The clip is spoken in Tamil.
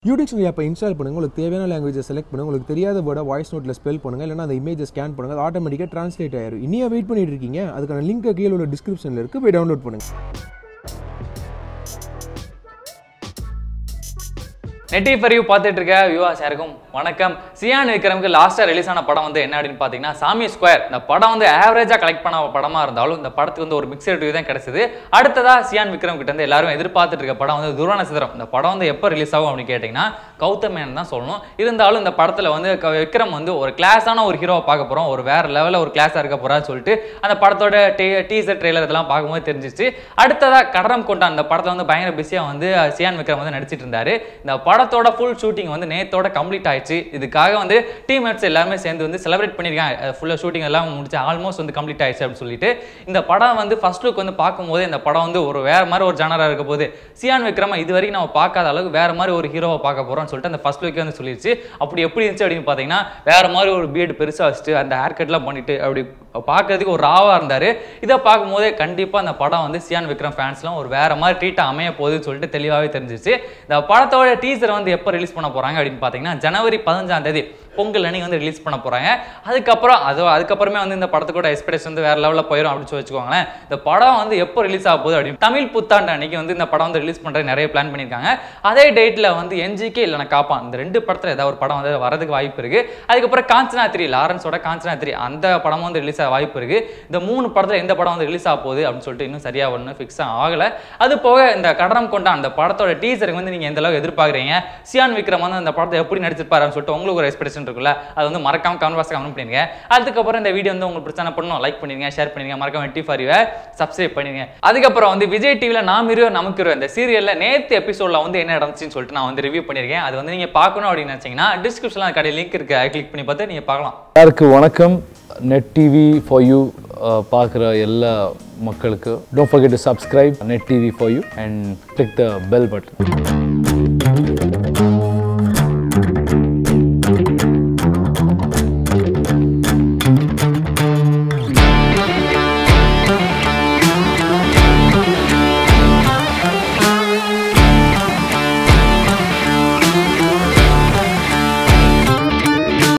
யூடிக்ஷனரி ஆப்பை இன்ஸ்டால் பண்ணுங்க உங்களுக்கு தேவையான லாங்குவேஜை செலக்ட் பண்ணுங்க உங்களுக்கு தெரியாத வேர்டை வாய்ஸ் நோட்டில் ஸ்பெல் பண்ணுங்க இல்லைனா அந்த இமேஜை ஸ்கேன் பண்ணுங்க அது ஆட்டோமேட்டிக்காக ட்ரான்ஸ்லேட் ஆயிரும் இனியா வெயிட் பண்ணிட்டு இருக்கீங்க அதுக்கான லிங்க் கீழே உள்ள டிஸ்கிரிப்ஷனில் இருக்கு போய் டவுன்லோட் பண்ணுங்க நெட்டி ஃபரியூ பார்த்துட்டு இருக்க வியூவாஸ் யாருக்கும் வணக்கம் சியான் விக்ரமுக்கு லாஸ்ட்டாக ரிலீஸ் ஆன படம் வந்து என்ன அப்படின்னு பார்த்தீங்கன்னா சாமி ஸ்கொயர் இந்த படம் வந்து ஆவரேஜாக கலெக்ட் பண்ண படமாக இருந்தாலும் இந்த படத்துக்கு வந்து ஒரு மிக்சட் ரிவ்யூ தான் கிடைச்சது அடுத்ததா சியான் விக்ரம் கிட்ட இருந்து எல்லாரும் எதிர்பார்த்துட்டு இருக்க படம் வந்து துருவன சிதறம் இந்த படம் வந்து எப்போ ரிலீஸ் ஆகும் அப்படின்னு கேட்டிங்கன்னா கௌதம் மேனன் தான் சொல்லணும் இருந்தாலும் இந்த படத்தில் வந்து க- விக்ரம் வந்து ஒரு கிளாஸான ஒரு ஹீரோவை பார்க்க போகிறோம் ஒரு வேற லெவலில் ஒரு கிளாஸாக இருக்க போறான்னு சொல்லிட்டு அந்த படத்தோட டீ டீசர் ட்ரெய்லர் இதெல்லாம் பார்க்கும்போது தெரிஞ்சிச்சு அடுத்ததா கடரம் கொண்டான் இந்த படத்தில் வந்து பயங்கர பிஸியாக வந்து சியான் விக்ரம் வந்து நடிச்சிட்டு இருந்தாரு இந்த படத்தோட ஃபுல் ஷூட்டிங் வந்து நேத்தோட கம்ப்ளீட் ஆயிடுச்சு இதுக்காக வந்து டீம்மேட்ஸ் எல்லாருமே சேர்ந்து வந்து செலிப்ரேட் பண்ணியிருக்காங்க ஃபுல்லாக ஷூட்டிங் எல்லாம் முடிச்சு ஆல்மோஸ்ட் வந்து கம்ப்ளீட் ஆயிடுச்சு அப்படின்னு சொல்லிட்டு இந்த படம் வந்து ஃபர்ஸ்ட் லுக் வந்து பார்க்கும்போது இந்த படம் வந்து ஒரு வேற மாதிரி ஒரு ஜனரா இருக்க போது சியான் விக்ரம இது வரைக்கும் நம்ம பார்க்காத அளவுக்கு வேற மாதிரி ஒரு ஹீரோவை பார்க்க போறோம்னு சொல்லிட்டு அந்த ஃபர்ஸ்ட் லுக்கே வந்து சொல்லிடுச்சு அப்படி எப்படி இருந்துச்சு அப்படின்னு பார்த்தீங்கன்னா வேற மாதிரி ஒரு பியர்டு பெருசா வச்சுட்டு அந்த ஹேர் கட்லாம் பண்ணிட்டு அப்படி பார்க்கறதுக்கு ஒரு ராவா இருந்தாரு இதை பார்க்கும்போதே கண்டிப்பா அந்த படம் வந்து சியான் விக்ரம் ஃபேன்ஸ்லாம் ஒரு வேற மாதிரி ட்ரீட்டாக அமைய போகுதுன்னு சொல்லிட்டு தெளிவாகவே தெரிஞ்சிச்சு இந்த படத்தோட டீசர் வந்து எப்போ ரிலீஸ் பண்ண போறாங்க அப்படின்னு பார்த்தீங்கன்னா ஜனவரி பதினஞ்சாம் தேதி பொங்கல் அன்னைக்கு வந்து ரிலீஸ் பண்ண போறாங்க அதுக்கப்புறம் அது அதுக்கப்புறமே வந்து இந்த படத்துக்கூட எக்ஸ்பிரஸ் வந்து வேற லெவலில் போயிடும் அப்படின்னு சொல்லி வச்சுக்கோங்களேன் இந்த படம் வந்து எப்போ ரிலீஸ் ஆக போகுது அப்படின்னு தமிழ் புத்தாண்டு அன்னைக்கு வந்து இந்த படம் வந்து ரிலீஸ் பண்றது நிறைய பிளான் பண்ணியிருக்காங்க அதே டேட்ல வந்து என்ஜிகே இல்லைனா காப்பான் இந்த ரெண்டு படத்துல ஏதாவது ஒரு படம் வந்து வரதுக்கு வாய்ப்பு இருக்கு அதுக்கப்புறம் காஞ்சனா த்ரீ லாரன்ஸோட காஞ்சனா த்ரீ அந்த படமும் வந்து ரிலீஸ் ஆக வாய்ப்பு இருக்கு இந்த மூணு படத்துல எந்த படம் வந்து ரிலீஸ் ஆக போகுது அப்படின்னு சொல்லிட்டு இன்னும் சரியா ஒன்றும் ஃபிக்ஸ் ஆகல அது போக இந்த கடனம் கொண்ட அந்த படத்தோட டீசருக்கு வந்து நீங்க எந்த அளவுக்கு எதிர்பார்க்குறீங்க சியான் விக்ரம் வந்து அந்த படத்தை எப்படி நடிச்சிருப்பாரு அப்படின்னு சொல்லிட்டு உங்களுக்கு ஒரு எக்ஸ்பெக்டேஷன் இருக்குல்ல அது வந்து மறக்காம கமெண்ட் பாக்ஸ் கமெண்ட் பண்ணிருங்க அதுக்கப்புறம் இந்த வீடியோ வந்து உங்களுக்கு பிரச்சனை பண்ணணும் லைக் பண்ணிருங்க ஷேர் பண்ணிருங்க மறக்காம டி ஃபாரிவை சப்ஸ்கிரைப் பண்ணிருங்க அதுக்கப்புறம் வந்து விஜய் டிவில நாம் இருவ நமக்கு இருவர் இந்த சீரியல்ல நேத்து எபிசோட்ல வந்து என்ன நடந்துச்சுன்னு சொல்லிட்டு நான் வந்து ரிவ்யூ பண்ணிருக்கேன் அது வந்து நீங்க பார்க்கணும் அப்படின்னு நினைச்சீங்கன்னா டிஸ்கிரிப்ஷன்ல கடை லிங்க் இருக்கு கிளிக் பண்ணி பார்த்து நீங்க பார்க்கலாம் எல்லாருக்கு வணக்கம் நெட் டிவி ஃபார் யூ பார்க்குற எல்லா மக்களுக்கு don't forget to subscribe Net TV for you and click the bell button